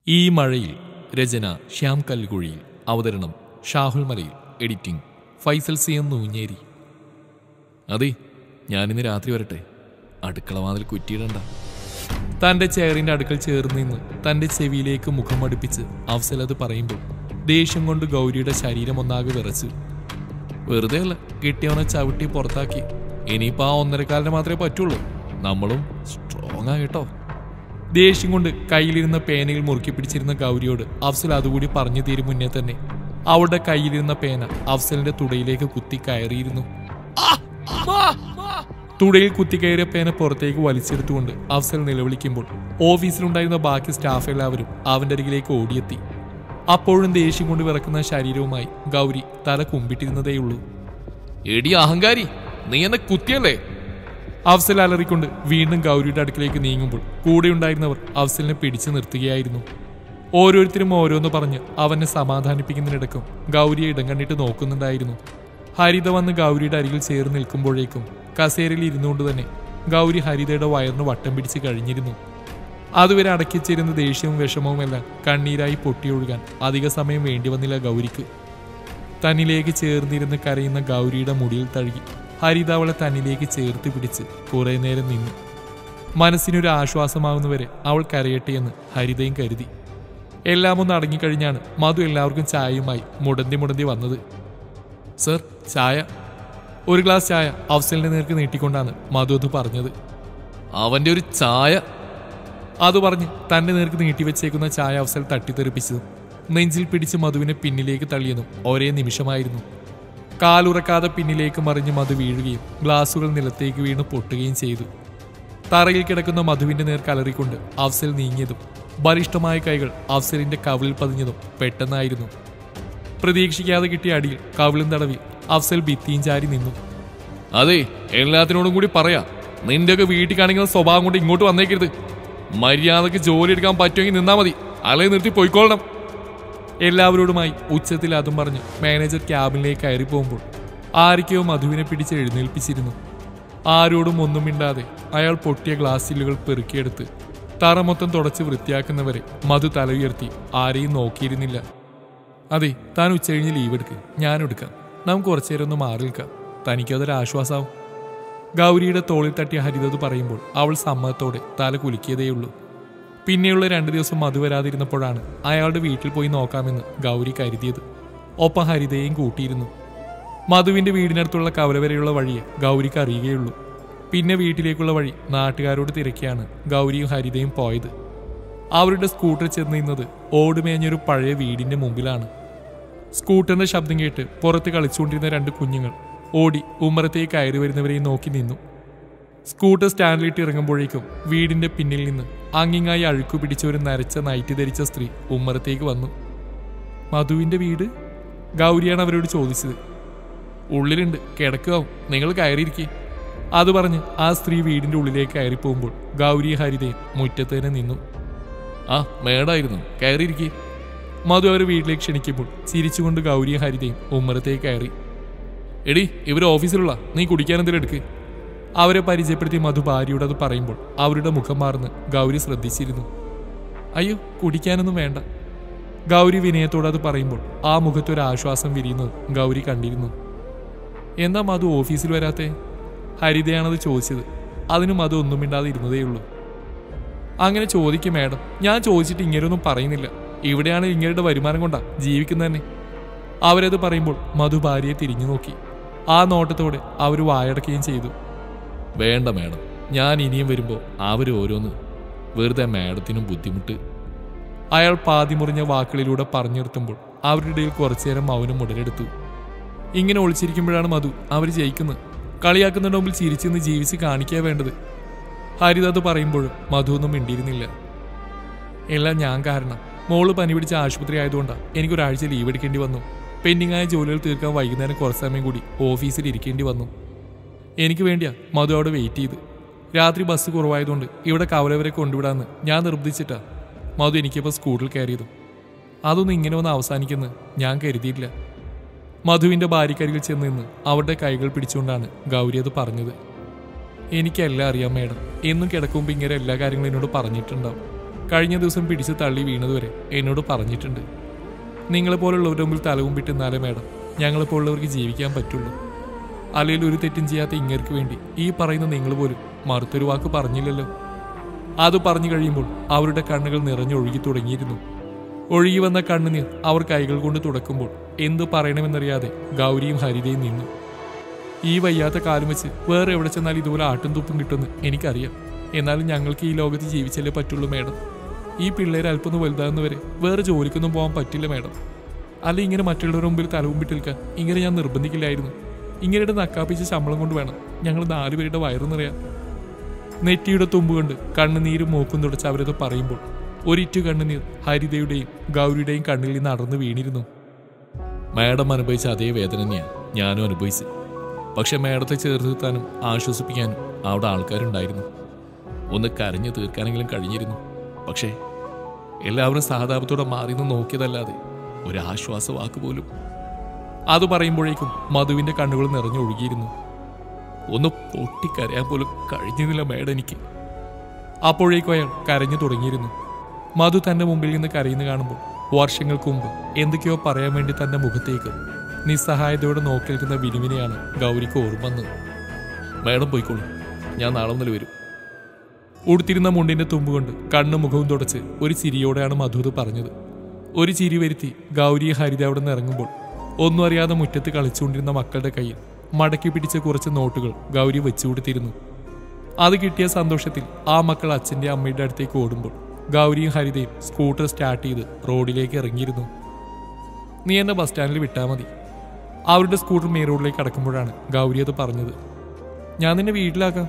ഈ മഴയിൽ രചന ശ്യാം കല്ലുകുഴിയിൽ അവതരണം Shahul Malayil editing Faisal C M Noonjeri അതെ ഞാനിന്ന് രാത്രി വരട്ടെ അടുക്കള വാതിൽ കുറ്റിയിടണ്ട തന്റെ ചെയറിന്റെ അടുക്കൽ ചേർന്ന് നിന്ന് തന്റെ ചെവിയിലേക്ക് മുഖം അടുപ്പിച്ച് അഫ്സൽ അത് പറയുമ്പോൾ ദേഷ്യം കൊണ്ട് ഗൗരിയുടെ ശരീരം ഒന്നാകെ വിറച്ചു വെറുതെ അല്ല കിട്ടിയവനെ ചവിട്ടി പുറത്താക്കി ഇനിയിപ്പോ ആ ഒന്നരക്കാലിന് മാത്രമേ പറ്റുള്ളൂ നമ്മളും സ്ട്രോങ് ആ കേട്ടോ ദേഷ്യം കൊണ്ട് കയ്യിലിരുന്ന പേനയിൽ മുറുക്കി പിടിച്ചിരുന്ന ഗൗരിയോട് അഫ്സൽ അതുകൂടി പറഞ്ഞു തീരും മുന്നേ തന്നെ അവളുടെ കയ്യിലിരുന്ന പേന അഫ്സലിന്റെ തുടയിലേക്ക് കുത്തി കയറിയിരുന്നു തുടയിൽ കുത്തിക്കയറിയ പേന പുറത്തേക്ക് വലിച്ചെടുത്തുകൊണ്ട് അഫ്സൽ നിലവിളിക്കുമ്പോൾ ഓഫീസിലുണ്ടായിരുന്ന ബാക്കി സ്റ്റാഫ് എല്ലാവരും അവന്റെ അരികിലേക്ക് ഓടിയെത്തി അപ്പോഴും ദേഷ്യം കൊണ്ട് വിറക്കുന്ന ശരീരവുമായി ഗൗരി തല കുമ്പിട്ടിരുന്നതേയുള്ളൂ എടി അഹങ്കാരി നീ എന്നെ കുത്തിയല്ലേ അഫ്സൽ അലറിക്കൊണ്ട് വീണ്ടും ഗൗരിയുടെ അടുക്കിലേക്ക് നീങ്ങുമ്പോൾ കൂടെയുണ്ടായിരുന്നവർ അഫ്സലിനെ പിടിച്ചു നിർത്തുകയായിരുന്നു ഓരോരുത്തരും ഓരോന്ന് പറഞ്ഞ് അവനെ സമാധാനിപ്പിക്കുന്നതിനിടക്കും ഗൗരിയെ ഇടം കണ്ടിട്ട് നോക്കുന്നുണ്ടായിരുന്നു ഹരിത വന്ന് ഗൗരിയുടെ അരികിൽ ചേർന്ന് നിൽക്കുമ്പോഴേക്കും കസേരയിൽ ഇരുന്നുകൊണ്ട് തന്നെ ഗൗരി ഹരിതയുടെ വയറിന് വട്ടം പിടിച്ച് കഴിഞ്ഞിരുന്നു അതുവരെ അടക്കിച്ചേരുന്ന ദേഷ്യവും വിഷമവും എല്ലാം കണ്ണീരായി പൊട്ടിയൊഴുകാൻ അധിക സമയം വേണ്ടി വന്നില്ല ഗൗരിക്ക് തന്നിലേക്ക് ചേർന്നിരുന്ന് കരയുന്ന ഗൗരിയുടെ മുടിയിൽ തഴുകി ഹരിത അവളെ തന്നിലേക്ക് ചേർത്ത് പിടിച്ച് കുറെ നേരം നിന്നു മനസ്സിനൊരു ആശ്വാസമാകുന്നവരെ അവൾ കരയട്ടെ എന്ന് ഹരിതയും കരുതി എല്ലാം ഒന്ന് അടങ്ങിക്കഴിഞ്ഞാണ് മധു എല്ലാവർക്കും ചായയുമായി മുടന്തി മുടന്തി വന്നത് സർ ചായ ഒരു ഗ്ലാസ് ചായ അഫ്സലിന്റെ നേർക്ക് നീട്ടിക്കൊണ്ടാണ് മധു അത് പറഞ്ഞത് അവന്റെ ഒരു ചായ അത് പറഞ്ഞ് തന്റെ നേർക്ക് നീട്ടിവെച്ചേക്കുന്ന ചായ അഫ്സൽ തട്ടിത്തെറിപ്പിച്ചതും നെഞ്ചിൽ പിടിച്ച് മധുവിനെ പിന്നിലേക്ക് തള്ളിയതും ഒരേ നിമിഷമായിരുന്നു കാലുറക്കാതെ പിന്നിലേക്ക് മറിഞ്ഞ് മധു വീഴുകയും ഗ്ലാസുകൾ നിലത്തേക്ക് വീണ് പൊട്ടുകയും ചെയ്തു തറയിൽ കിടക്കുന്ന മധുവിന്റെ നേർ കലറിക്കൊണ്ട് അഫ്സൽ നീങ്ങിയതും ബലിഷ്ടമായ കൈകൾ അഫ്സലിന്റെ കവിളിൽ പതിഞ്ഞതും പെട്ടെന്നായിരുന്നു പ്രതീക്ഷിക്കാതെ കിട്ടിയ അടിയിൽ കവിളും തടവി അഫ്സൽ ഭിത്തിയും ചാരി നിന്നു അതെ എല്ലാത്തിനോടും കൂടി പറയാ നിന്റെയൊക്കെ വീട്ടിൽ കാണിക്കുന്ന സ്വഭാവം കൊണ്ട് ഇങ്ങോട്ട് വന്നേക്കരുത് മര്യാദക്ക് ജോലി എടുക്കാൻ പറ്റുമെങ്കിൽ നിന്നാ മതി അല്ലെ നിർത്തി പോയിക്കൊള്ളണം എല്ലാവരോടുമായി ഉച്ചത്തിൽ അതും പറഞ്ഞ് മാനേജർ ക്യാബിനിലേക്ക് കയറി പോകുമ്പോൾ ആരൊക്കെയോ മധുവിനെ പിടിച്ച് എഴുന്നേൽപ്പിച്ചിരുന്നു ആരോടും ഒന്നും മിണ്ടാതെ അയാൾ പൊട്ടിയ ഗ്ലാസ് ചില്ലുകൾ പെറുക്കിയെടുത്ത് തറ മൊത്തം തുടച്ച് വൃത്തിയാക്കുന്നവരെ മധു തല ഉയർത്തി ആരെയും നോക്കിയിരുന്നില്ല അതെ താൻ ഉച്ചകഴിഞ്ഞ് ലീവ് എടുക്ക് ഞാൻ എടുക്കാം നമുക്ക് കുറച്ചു നേരം ഒന്ന് മാറി നിൽക്കാം തനിക്കതൊരു ആശ്വാസമാവും ഗൗരിയുടെ തോളിൽ തട്ടിയ ഹരിതത് പറയുമ്പോൾ അവൾ സമ്മതത്തോടെ തല കുലുക്കിയതേയുള്ളൂ പിന്നെയുള്ള രണ്ടു ദിവസം മധു വരാതിരുന്നപ്പോഴാണ് അയാളുടെ വീട്ടിൽ പോയി നോക്കാമെന്ന് ഗൗരി കരുതിയത് ഒപ്പം ഹരിതയെയും കൂട്ടിയിരുന്നു മധുവിന്റെ വീടിനടുത്തുള്ള കവല വരെയുള്ള വഴിയെ ഗൗരിക്ക് അറിയുകയുള്ളൂ പിന്നെ വീട്ടിലേക്കുള്ള വഴി നാട്ടുകാരോട് തിരക്കിയാണ് ഗൗരിയും ഹരിതയും പോയത് അവരുടെ സ്കൂട്ടർ ചെന്ന് നിന്നത് ഓടുമേഞ്ഞൊരു പഴയ വീടിന്റെ മുമ്പിലാണ് സ്കൂട്ടറിന്റെ ശബ്ദം കേട്ട് പുറത്ത് കളിച്ചുകൊണ്ടിരുന്ന രണ്ട് കുഞ്ഞുങ്ങൾ ഓടി ഉമ്മറത്തേക്ക് കയറി വരുന്നവരെയും നോക്കി നിന്നു സ്കൂട്ടർ സ്റ്റാൻഡിലിട്ട് ഇറങ്ങുമ്പോഴേക്കും വീടിന്റെ പിന്നിൽ നിന്ന് അങ്ങിങ്ങായി അഴുക്കു പിടിച്ച ഒരു നരച്ച നൈറ്റ് ധരിച്ച സ്ത്രീ ഉമ്മറത്തേക്ക് വന്നു മധുവിന്റെ വീട് ഗൗരിയാണ് അവരോട് ചോദിച്ചത് ഉള്ളിലുണ്ട് കിടക്കാവും നിങ്ങൾ കയറിയിരിക്കേ അത് പറഞ്ഞ് ആ സ്ത്രീ വീടിന്റെ ഉള്ളിലേക്ക് കയറി പോകുമ്പോൾ ഗൗരി ഹരിതയും മുറ്റത്ത് തന്നെ നിന്നു ആ മേടായിരുന്നു കയറിയിരിക്കേ മധു അവർ വീട്ടിലേക്ക് ക്ഷണിക്കുമ്പോൾ ചിരിച്ചുകൊണ്ട് ഗൗരിയും ഹരിതയും ഉമ്മറത്തേക്ക് കയറി എടി ഇവർ ഓഫീസിലുള്ള നീ കുടിക്കാൻ എന്തെങ്കിലും എടുക്ക് അവരെ പരിചയപ്പെടുത്തി മധു ഭാര്യയോട് അത് പറയുമ്പോൾ അവരുടെ മുഖം മാറുന്ന് ഗൗരി ശ്രദ്ധിച്ചിരുന്നു അയ്യോ കുടിക്കാനൊന്നും വേണ്ട ഗൗരി വിനയത്തോട് അത് പറയുമ്പോൾ ആ മുഖത്തൊരു ആശ്വാസം വിരിയുന്നത് ഗൗരി കണ്ടിരുന്നു എന്താ മധു ഓഫീസിൽ വരാത്തെ ഹരിതയാണത് ചോദിച്ചത് അതിന് മധു ഒന്നും മിണ്ടാതെ ഇരുന്നതേയുള്ളൂ അങ്ങനെ ചോദിക്കും മാഡം ഞാൻ ചോദിച്ചിട്ട് ഇങ്ങനെയൊന്നും പറയുന്നില്ല ഇവിടെയാണ് ഇങ്ങനെയുടെ വരുമാനം കൊണ്ടാ ജീവിക്കുന്നത് തന്നെ അവരത് പറയുമ്പോൾ മധു ഭാര്യയെ തിരിഞ്ഞു നോക്കി ആ നോട്ടത്തോടെ അവർ വായടക്കുകയും ചെയ്തു വേണ്ട മാഡം ഞാൻ ഇനിയും വരുമ്പോൾ അവർ ഓരോന്ന് വെറുതെ മാഡത്തിനും ബുദ്ധിമുട്ട് അയാൾ പാതിമുറിഞ്ഞ വാക്കുകളിലൂടെ പറഞ്ഞു നിർത്തുമ്പോൾ അവരുടെ ഇടയിൽ കുറച്ചുനേരം മൗനം ഉടലെടുത്തു ഇങ്ങനെ ഒളിച്ചിരിക്കുമ്പോഴാണ് മധു അവർ ജയിക്കുന്നത് കളിയാക്കുന്നതിന് മുമ്പിൽ ചിരിച്ചെന്ന് ജീവിച്ച് കാണിക്കുക വേണ്ടത് ഹരിത അത് പറയുമ്പോഴും മധു ഒന്നും മിണ്ടിയിരുന്നില്ല എല്ലാം ഞാൻ കാരണം മോള് പനി പിടിച്ച ആശുപത്രി ആയതുകൊണ്ടാണ് എനിക്കൊരാഴ്ച ലീവ് എടുക്കേണ്ടി വന്നു പെൻഡിംഗ് ആയ ജോലികൾ തീർക്കാൻ വൈകുന്നേരം കുറച്ച് സമയം കൂടി ഓഫീസിൽ ഇരിക്കേണ്ടി വന്നു എനിക്ക് വേണ്ടിയാ മധു അവിടെ വെയിറ്റ് ചെയ്ത് രാത്രി ബസ് കുറവായതുകൊണ്ട് ഇവിടെ കവല വരെ കൊണ്ടുവിടാന്ന് ഞാൻ നിർബന്ധിച്ചിട്ടാ മധു എനിക്കിപ്പോൾ സ്കൂട്ടിൽ കയറിയതും അതൊന്നും ഇങ്ങനെ ഒന്ന് അവസാനിക്കുമെന്ന് ഞാൻ കരുതിയില്ല മധുവിന്റെ ഭാര്യക്കരികിൽ ചെന്ന് നിന്ന് അവരുടെ കൈകൾ പിടിച്ചുകൊണ്ടാണ് ഗൗരി അത് പറഞ്ഞത് എനിക്കെല്ലാം അറിയാം മേഡം എന്നും കിടക്കുമ്പോൾ ഇങ്ങനെ എല്ലാ കാര്യങ്ങളും എന്നോട് പറഞ്ഞിട്ടുണ്ടാവും കഴിഞ്ഞ ദിവസം പിടിച്ച് തള്ളി വീണതുവരെ എന്നോട് പറഞ്ഞിട്ടുണ്ട് നിങ്ങളെപ്പോലുള്ളവരുടെ മുമ്പിൽ തലവും എന്നാലേ മേഡം ഞങ്ങളെപ്പോലുള്ളവർക്ക് ജീവിക്കാൻ പറ്റുള്ളൂ അല്ലെങ്കിൽ ഒരു തെറ്റും ചെയ്യാത്ത ഇങ്ങർക്ക് വേണ്ടി ഈ പറയുന്ന നിങ്ങൾ പോലും മറുത്തൊരു വാക്ക് പറഞ്ഞില്ലല്ലോ അത് പറഞ്ഞു കഴിയുമ്പോൾ അവരുടെ കണ്ണുകൾ നിറഞ്ഞൊഴുകി തുടങ്ങിയിരുന്നു ഒഴുകി വന്ന കണ്ണുനീർ അവർ കൈകൾ കൊണ്ട് തുടക്കുമ്പോൾ എന്തു പറയണമെന്നറിയാതെ ഗൗരിയും ഹരിതയും നിന്നു ഈ വയ്യാത്ത കാലം വെച്ച് വേറെ എവിടെ ചെന്നാൽ ഇതുപോലെ ആട്ടും തുപ്പും കിട്ടുമെന്ന് എനിക്കറിയാം എന്നാലും ഞങ്ങൾക്ക് ഈ ലോകത്ത് ജീവിച്ചല്ലേ പറ്റുള്ളൂ മേഡം ഈ പിള്ളേർ അല്പം വലുതാകുന്നവരെ വേറെ ജോലിക്കൊന്നും പോകാൻ പറ്റില്ല മേഡം അല്ല ഇങ്ങനെ മറ്റുള്ളവരുടെ മുമ്പിൽ തലവുമ്പിട്ട് നിൽക്കാൻ ഇങ്ങനെ ഞാൻ നിർബന്ധിക്കില്ലായിരുന്നു ഇങ്ങനെ നക്കാപ്പിച്ച ശമ്പളം കൊണ്ട് വേണം ഞങ്ങൾ നാലുപേരുടെ വയറു നിറയാൻ നെറ്റിയുടെ തുമ്പ് കൊണ്ട് കണ്ണുനീരും മൂക്കും തുടച്ച് അവരത് പറയുമ്പോൾ ഒരിറ്റു കണ്ണുനീർ ഹരിതയുടെയും ഗൗരിയുടെയും കണ്ണിൽ നിന്ന് അടർന്നു വീണിരുന്നു മാഡം അനുഭവിച്ച അതേ വേദന തന്നെയാണ് ഞാനും അനുഭവിച്ചത് പക്ഷെ മാഡത്തെ ചേർത്ത് നിർത്താനും ആശ്വസിപ്പിക്കാനും അവിടെ ആൾക്കാരുണ്ടായിരുന്നു ഒന്ന് കരഞ്ഞു തീർക്കാനെങ്കിലും കഴിഞ്ഞിരുന്നു പക്ഷേ എല്ലാവരും സഹതാപത്തോടെ മാറി നിന്ന് നോക്കിയതല്ലാതെ ഒരു ആശ്വാസ വാക്ക് പോലും അത് പറയുമ്പോഴേക്കും മധുവിന്റെ കണ്ണുകൾ നിറഞ്ഞൊഴുകിയിരുന്നു ഒന്ന് പൊട്ടിക്കരയാൻ പോലും കഴിഞ്ഞിരുന്നില്ല മേഡം എനിക്ക് അപ്പോഴേക്കും അയാൾ കരഞ്ഞു തുടങ്ങിയിരുന്നു മധു തന്റെ മുമ്പിൽ നിന്ന് കരയുന്ന കാണുമ്പോൾ വർഷങ്ങൾക്ക് മുമ്പ് എന്തൊക്കെയോ പറയാൻ വേണ്ടി തന്റെ മുഖത്തേക്ക് നിസ്സഹായതയോടെ നോക്കി നിൽക്കുന്ന വിനുവിനെയാണ് ഗൗരിക്ക് ഓർമ്മ വന്നത് മേഡം പോയിക്കോളൂ ഞാൻ നാളെ മുതൽ വരും ഉടുത്തിരുന്ന മുണ്ടിന്റെ തുമ്പ് കൊണ്ട് കണ്ണും മുഖവും തുടച്ച് ഒരു ചിരിയോടെയാണ് മധു ഇത് പറഞ്ഞത് ഒരു ചിരി വരുത്തി ഗൗരി ഹരിത അവിടെ നിന്ന് ഇറങ്ങുമ്പോൾ ഒന്നും അറിയാതെ മുറ്റത്ത് കളിച്ചുകൊണ്ടിരുന്ന മക്കളുടെ കയ്യിൽ മടക്കി പിടിച്ച കുറച്ച് നോട്ടുകൾ ഗൗരി വെച്ചു കൊടുത്തിരുന്നു അത് കിട്ടിയ സന്തോഷത്തിൽ ആ മക്കൾ അച്ഛന്റെ അമ്മയുടെ അടുത്തേക്ക് ഓടുമ്പോൾ ഗൗരിയും ഹരിതയും സ്കൂട്ടർ സ്റ്റാർട്ട് ചെയ്ത് റോഡിലേക്ക് ഇറങ്ങിയിരുന്നു നീ എന്നെ ബസ് സ്റ്റാൻഡിൽ വിട്ടാൽ മതി അവരുടെ സ്കൂട്ടർ മെയിൻ റോഡിലേക്ക് കടക്കുമ്പോഴാണ് ഗൗരി അത് പറഞ്ഞത് ഞാൻ നിന്നെ വീട്ടിലാക്കാം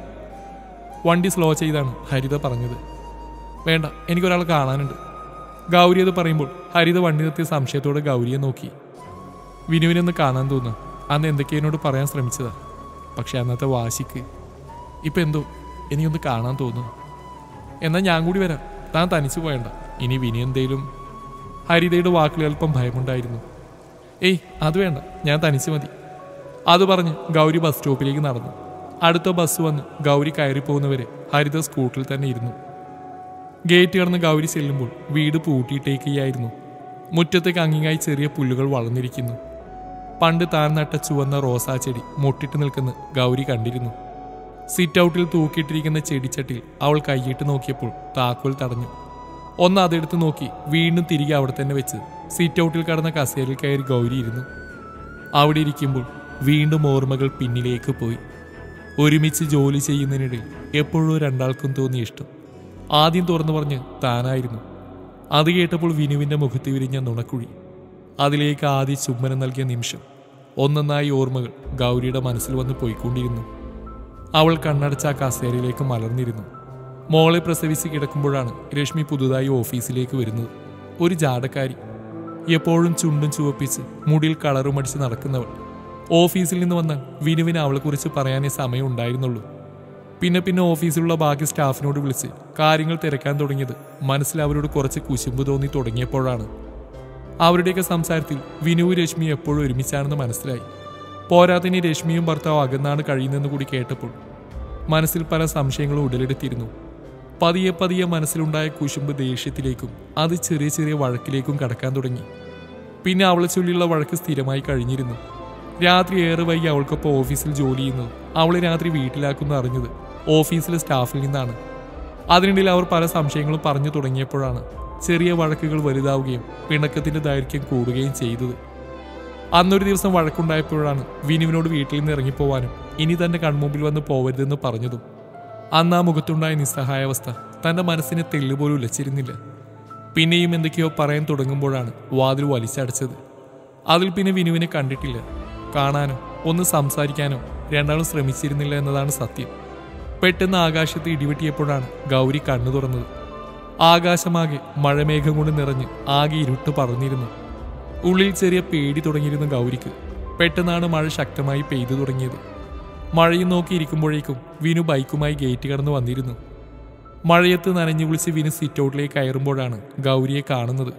വണ്ടി സ്ലോ ചെയ്താണ് ഹരിത പറഞ്ഞത് വേണ്ട എനിക്കൊരാളെ കാണാനുണ്ട് ഗൗരി അത് പറയുമ്പോൾ ഹരിത വണ്ടി നിർത്തിയ സംശയത്തോടെ ഗൗരിയെ നോക്കി വിനുവിനെ ഒന്ന് കാണാൻ തോന്നുന്നു അന്ന് എന്തൊക്കെ എന്നോട് പറയാൻ ശ്രമിച്ചതാ പക്ഷെ അന്നത്തെ വാശിക്ക് ഇപ്പം എന്തോ എനിക്കൊന്ന് കാണാൻ തോന്നുന്നു എന്നാൽ ഞാൻ കൂടി വരാം താൻ തനിച്ചു പോയണ്ട ഇനി വിനി എന്തേലും ഹരിതയുടെ വാക്കുകൾ അല്പം ഭയമുണ്ടായിരുന്നു ഏയ് അത് വേണ്ട ഞാൻ തനിച്ചു മതി അത് പറഞ്ഞ് ഗൗരി ബസ് സ്റ്റോപ്പിലേക്ക് നടന്നു അടുത്ത ബസ് വന്ന് ഗൗരി കയറി പോകുന്നവരെ ഹരിത സ്കൂട്ടറിൽ തന്നെ ഇരുന്നു ഗേറ്റ് കടന്ന് ഗൗരി ചെല്ലുമ്പോൾ വീട് പൂട്ടിയിട്ടേക്കുകയായിരുന്നു മുറ്റത്തേക്ക് അങ്ങിങ്ങായി ചെറിയ പുല്ലുകൾ വളർന്നിരിക്കുന്നു പണ്ട് താൻ നട്ട ചുവന്ന റോസാ ചെടി മുട്ടിട്ട് നിൽക്കുന്ന ഗൗരി കണ്ടിരുന്നു സിറ്റ് ഔട്ടിൽ തൂക്കിയിട്ടിരിക്കുന്ന ചെടിച്ചട്ടിൽ അവൾ കൈയിട്ട് നോക്കിയപ്പോൾ താക്കോൽ തടഞ്ഞു ഒന്ന് അതെടുത്ത് നോക്കി വീണ്ടും തിരികെ അവിടെ തന്നെ വെച്ച് സിറ്റ് ഔട്ടിൽ കടന്ന കസേരയിൽ കയറി ഗൗരി ഇരുന്നു അവിടെ ഇരിക്കുമ്പോൾ വീണ്ടും ഓർമ്മകൾ പിന്നിലേക്ക് പോയി ഒരുമിച്ച് ജോലി ചെയ്യുന്നതിനിടയിൽ എപ്പോഴും രണ്ടാൾക്കും തോന്നിയ ഇഷ്ടം ആദ്യം തുറന്നു പറഞ്ഞ് താനായിരുന്നു അത് കേട്ടപ്പോൾ വിനുവിന്റെ മുഖത്ത് വിരിഞ്ഞ നുണക്കുഴി അതിലേക്ക് ആദ്യ ചുംബനം നൽകിയ നിമിഷം ഒന്നൊന്നായി ഓർമ്മകൾ ഗൗരിയുടെ മനസ്സിൽ വന്ന് പോയിക്കൊണ്ടിരുന്നു അവൾ കണ്ണടച്ച ആ കസേരയിലേക്ക് മലർന്നിരുന്നു മോളെ പ്രസവിച്ച് കിടക്കുമ്പോഴാണ് രശ്മി പുതുതായി ഓഫീസിലേക്ക് വരുന്നത് ഒരു ജാടക്കാരി എപ്പോഴും ചുണ്ടും ചുവപ്പിച്ച് മുടിയിൽ കളറും അടിച്ച് നടക്കുന്നവൾ ഓഫീസിൽ നിന്ന് വന്നാൽ വിനുവിന് അവളെക്കുറിച്ച് പറയാനേ സമയം ഉണ്ടായിരുന്നുള്ളൂ പിന്നെ പിന്നെ ഓഫീസിലുള്ള ബാക്കി സ്റ്റാഫിനോട് വിളിച്ച് കാര്യങ്ങൾ തിരക്കാൻ തുടങ്ങിയത് മനസ്സിൽ അവരോട് കുറച്ച് കുശുമ്പ് തോന്നി തുടങ്ങിയപ്പോഴാണ് അവരുടെയൊക്കെ സംസാരത്തിൽ വിനുവും രശ്മി എപ്പോഴും ഒരുമിച്ചാണെന്ന് മനസ്സിലായി പോരാത്തിന് രശ്മിയും ഭർത്താവ് അകന്നാണ് കഴിയുന്നതെന്ന് കൂടി കേട്ടപ്പോൾ മനസ്സിൽ പല സംശയങ്ങളും ഉടലെടുത്തിരുന്നു പതിയെ പതിയെ മനസ്സിലുണ്ടായ കുശുമ്പ് ദേഷ്യത്തിലേക്കും അത് ചെറിയ ചെറിയ വഴക്കിലേക്കും കടക്കാൻ തുടങ്ങി പിന്നെ അവളെ ചൊല്ലിയുള്ള വഴക്ക് സ്ഥിരമായി കഴിഞ്ഞിരുന്നു രാത്രി ഏറെ വൈകി അവൾക്കൊപ്പം ഓഫീസിൽ ജോലി ചെയ്യുന്നത് അവളെ രാത്രി വീട്ടിലാക്കുന്ന അറിഞ്ഞത് ഓഫീസിലെ സ്റ്റാഫിൽ നിന്നാണ് അതിനിടയിൽ അവർ പല സംശയങ്ങളും പറഞ്ഞു തുടങ്ങിയപ്പോഴാണ് ചെറിയ വഴക്കുകൾ വലുതാവുകയും പിണക്കത്തിന്റെ ദൈർഘ്യം കൂടുകയും ചെയ്തത് അന്നൊരു ദിവസം വഴക്കുണ്ടായപ്പോഴാണ് വിനുവിനോട് വീട്ടിൽ നിന്ന് ഇറങ്ങിപ്പോവാനും ഇനി തന്റെ കൺമുമ്പിൽ വന്ന് പോവരുതെന്ന് പറഞ്ഞതും അന്ന് ആ മുഖത്തുണ്ടായ നിസ്സഹായാവസ്ഥ തന്റെ മനസ്സിനെ തെല്ലുപോലും ഉലച്ചിരുന്നില്ല പിന്നെയും എന്തൊക്കെയോ പറയാൻ തുടങ്ങുമ്പോഴാണ് വാതിൽ വലിച്ചടച്ചത് അതിൽ പിന്നെ വിനുവിനെ കണ്ടിട്ടില്ല കാണാനോ ഒന്ന് സംസാരിക്കാനോ രണ്ടാളും ശ്രമിച്ചിരുന്നില്ല എന്നതാണ് സത്യം പെട്ടെന്ന് ആകാശത്ത് ഇടിവെട്ടിയപ്പോഴാണ് ഗൗരി കണ്ണു തുറന്നത് ആകാശമാകെ മഴമേഘം കൊണ്ട് നിറഞ്ഞ് ആകെ ഇരുട്ട് പറന്നിരുന്നു ഉള്ളിൽ ചെറിയ പേടി തുടങ്ങിയിരുന്ന ഗൗരിക്ക് പെട്ടെന്നാണ് മഴ ശക്തമായി പെയ്തു തുടങ്ങിയത് മഴയും നോക്കി ഇരിക്കുമ്പോഴേക്കും വിനു ബൈക്കുമായി ഗേറ്റ് കടന്ന് വന്നിരുന്നു മഴയത്ത് നനഞ്ഞു വിളിച്ച് വിനു സിറ്റ് ഔട്ടിലേക്ക് കയറുമ്പോഴാണ് ഗൗരിയെ കാണുന്നത്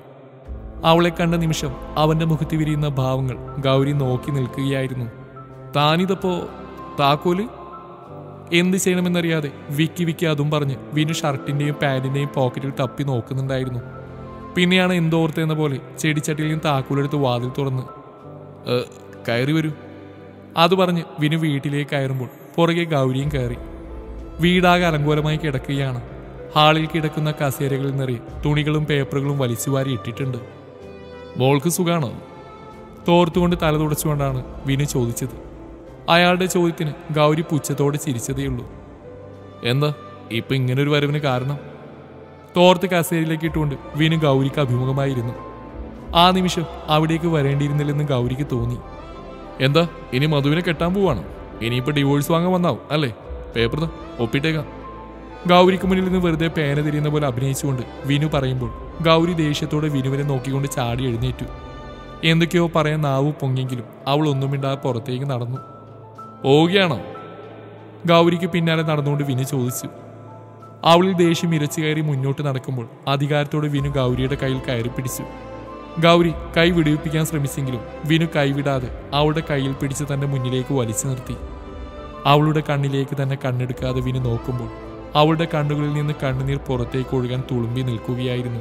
അവളെ കണ്ട നിമിഷം അവന്റെ മുഖത്ത് വിരിയുന്ന ഭാവങ്ങൾ ഗൗരി നോക്കി നിൽക്കുകയായിരുന്നു താനിതപ്പോ താക്കോല് എന്ത് ചെയ്യണമെന്നറിയാതെ വിക്കി വിക്കി അതും പറഞ്ഞ് വിനു ഷർട്ടിന്റെയും പാന്റിന്റെയും പോക്കറ്റിൽ തപ്പി നോക്കുന്നുണ്ടായിരുന്നു പിന്നെയാണ് എന്തോർത്തെന്ന പോലെ ചെടിച്ചട്ടിയിൽ നിന്ന് താക്കൂലെടുത്ത് വാതിൽ തുറന്ന് "ഏ, കയറി വരൂ അത് പറഞ്ഞ് വിനു വീട്ടിലേക്ക് കയറുമ്പോൾ പുറകെ ഗൗരിയും കയറി വീടാകെ അലങ്കോലമായി കിടക്കുകയാണ് ഹാളിൽ കിടക്കുന്ന കസേരകളിൽ നിറയെ തുണികളും പേപ്പറുകളും വലിച്ചുവാരി ഇട്ടിട്ടുണ്ട് മോൾക്ക് സുഖാണോ തോർത്തുകൊണ്ട് തല തുടച്ചുകൊണ്ടാണ് വിനു ചോദിച്ചത് അയാളുടെ ചോദ്യത്തിന് ഗൗരി പുച്ഛത്തോടെ ചിരിച്ചതേയുള്ളൂ എന്താ ഇപ്പൊ ഇങ്ങനൊരു വരവിന് കാരണം തോർത്ത് കസേരയിലേക്ക് ഇട്ടുകൊണ്ട് വിനു ഗൗരിക്ക് അഭിമുഖമായിരുന്നു ആ നിമിഷം അവിടേക്ക് വരേണ്ടിയിരുന്നില്ലെന്ന് ഗൗരിക്ക് തോന്നി എന്താ ഇനി മധുവിനെ കെട്ടാൻ പോവാണോ ഇനിയിപ്പോ ഡിവോഴ്സ് വാങ്ങാൻ വന്നാവും അല്ലേ പേപ്പർ ദാ, ഒപ്പിട്ടേക്കാം ഗൗരിക്ക് മുന്നിൽ നിന്ന് വെറുതെ പേന തിരിയുന്ന പോലെ അഭിനയിച്ചുകൊണ്ട് വിനു പറയുമ്പോൾ ഗൗരി ദേഷ്യത്തോടെ വിനുവിനെ നോക്കിക്കൊണ്ട് ചാടി എഴുന്നേറ്റു എന്തൊക്കെയോ പറയാൻ നാവ് പൊങ്ങിയെങ്കിലും അവൾ ഒന്നും മിണ്ടാതെ പുറത്തേക്ക് നടന്നു പോവുകയാണോ ഗൗരിക്ക് പിന്നാലെ നടന്നുകൊണ്ട് വിനു ചോദിച്ചു അവളിൽ ദേഷ്യം ഇരച്ചു കയറി മുന്നോട്ട് നടക്കുമ്പോൾ അധികാരത്തോടെ വിനു ഗൗരിയുടെ കയ്യിൽ കയറി പിടിച്ചു ഗൗരി കൈ വിടുവിപ്പിക്കാൻ ശ്രമിച്ചെങ്കിലും വിനു കൈവിടാതെ അവളുടെ കയ്യിൽ പിടിച്ച് തന്റെ മുന്നിലേക്ക് വലിച്ചു നിർത്തി അവളുടെ കണ്ണിലേക്ക് തന്നെ കണ്ണെടുക്കാതെ വിനു നോക്കുമ്പോൾ അവളുടെ കണ്ണുകളിൽ നിന്ന് കണ്ണുനീർ പുറത്തേക്ക് ഒഴുകാൻ തുളുമ്പി നിൽക്കുകയായിരുന്നു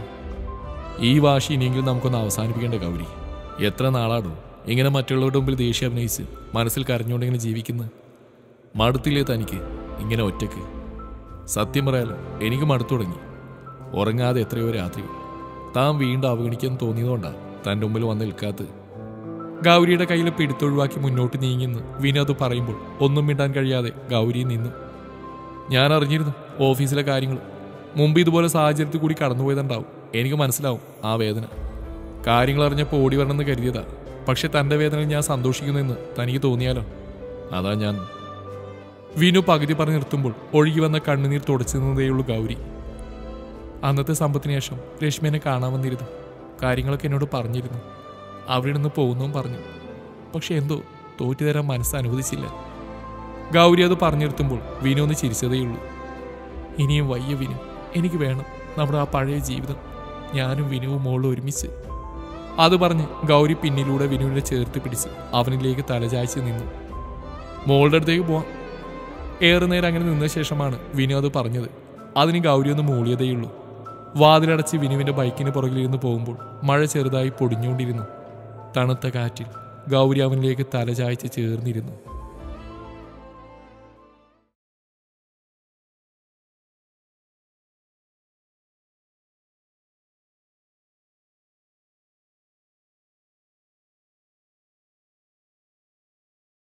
ഈ വാശി ഇനിയെങ്കിലും നമുക്കൊന്ന് അവസാനിപ്പിക്കേണ്ട ഗൗരി എത്ര നാളാടോ ഇങ്ങനെ മറ്റുള്ളവരുടെ മുമ്പിൽ ദേഷ്യം അഭിനയിച്ച് മനസ്സിൽ കരഞ്ഞുകൊണ്ട് ഇങ്ങനെ ജീവിക്കുന്നത് മടുത്തില്ലേ തനിക്ക് ഇങ്ങനെ ഒറ്റയ്ക്ക് സത്യം പറയാലോ എനിക്ക് മടുത്തു തുടങ്ങി ഉറങ്ങാതെ എത്രയോ രാത്രികൾ താൻ വീണ്ടും അവഗണിക്കാൻ തോന്നിയതുകൊണ്ടാണ് തൻ്റെ മുമ്പിൽ വന്ന് നിൽക്കാത്തത് ഗൗരിയുടെ കയ്യിൽ പിടുത്തൊഴിവാക്കി മുന്നോട്ട് നീങ്ങിന്ന് വിനോദ് പറയുമ്പോൾ ഒന്നും മിണ്ടാൻ കഴിയാതെ ഗൗരി നിന്നു ഞാൻ അറിഞ്ഞിരുന്നു ഓഫീസിലെ കാര്യങ്ങൾ മുമ്പ് ഇതുപോലെ സാഹചര്യത്തിൽ കൂടി കടന്നുപോയതുണ്ടാവും എനിക്ക് മനസ്സിലാവും ആ വേദന കാര്യങ്ങൾ അറിഞ്ഞപ്പോൾ ഓടി വരണമെന്ന് കരുതിയതാ പക്ഷെ തൻ്റെ വേദനയിൽ ഞാൻ സന്തോഷിക്കുന്നെന്ന് തനിക്ക് തോന്നിയാലോ അതാ ഞാൻ വിനു പകുതി പറഞ്ഞു നിർത്തുമ്പോൾ ഒഴുകി വന്ന കണ്ണുനീർ തുടച്ചു നിന്നതേയുള്ളൂ ഗൗരി അന്നത്തെ സമ്പത്തിന് ശേഷം രശ്മിനെ കാണാൻ വന്നിരുന്നു കാര്യങ്ങളൊക്കെ എന്നോട് പറഞ്ഞിരുന്നു അവിടെ നിന്ന് പോകുന്നതും പറഞ്ഞു പക്ഷെ എന്തോ തോറ്റു തരാൻ മനസ്സ് അനുവദിച്ചില്ല ഗൗരി അത് പറഞ്ഞു നിർത്തുമ്പോൾ വിനു ഒന്ന് ചിരിച്ചതേയുള്ളൂ ഇനിയും വയ്യ വിനു എനിക്ക് വേണം നമ്മുടെ ആ പഴയ ജീവിതം ഞാനും വിനുവും മോളും ഒരുമിച്ച് അത് പറഞ്ഞ് ഗൗരി പിന്നിലൂടെ വിനുവിനെ ചേർത്ത് പിടിച്ച് അവനിലേക്ക് തലചായ്ച്ച് നിന്നു മോളുടെ അടുത്തേക്ക് പോവാം ഏറെ നേരം അങ്ങനെ നിന്ന ശേഷമാണ് വിനു അത് പറഞ്ഞത് അതിന് ഗൗരി ഒന്ന് മൂളിയതേയുള്ളൂ വാതിലടച്ച് വിനുവിന്റെ ബൈക്കിന് പുറകിലിരുന്ന് പോകുമ്പോൾ മഴ ചെറുതായി പൊടിഞ്ഞുകൊണ്ടിരുന്നു തണുത്ത കാറ്റിൽ ഗൗരി അവനിലേക്ക് തലചായ്ച്ച് ചേർന്നിരുന്നു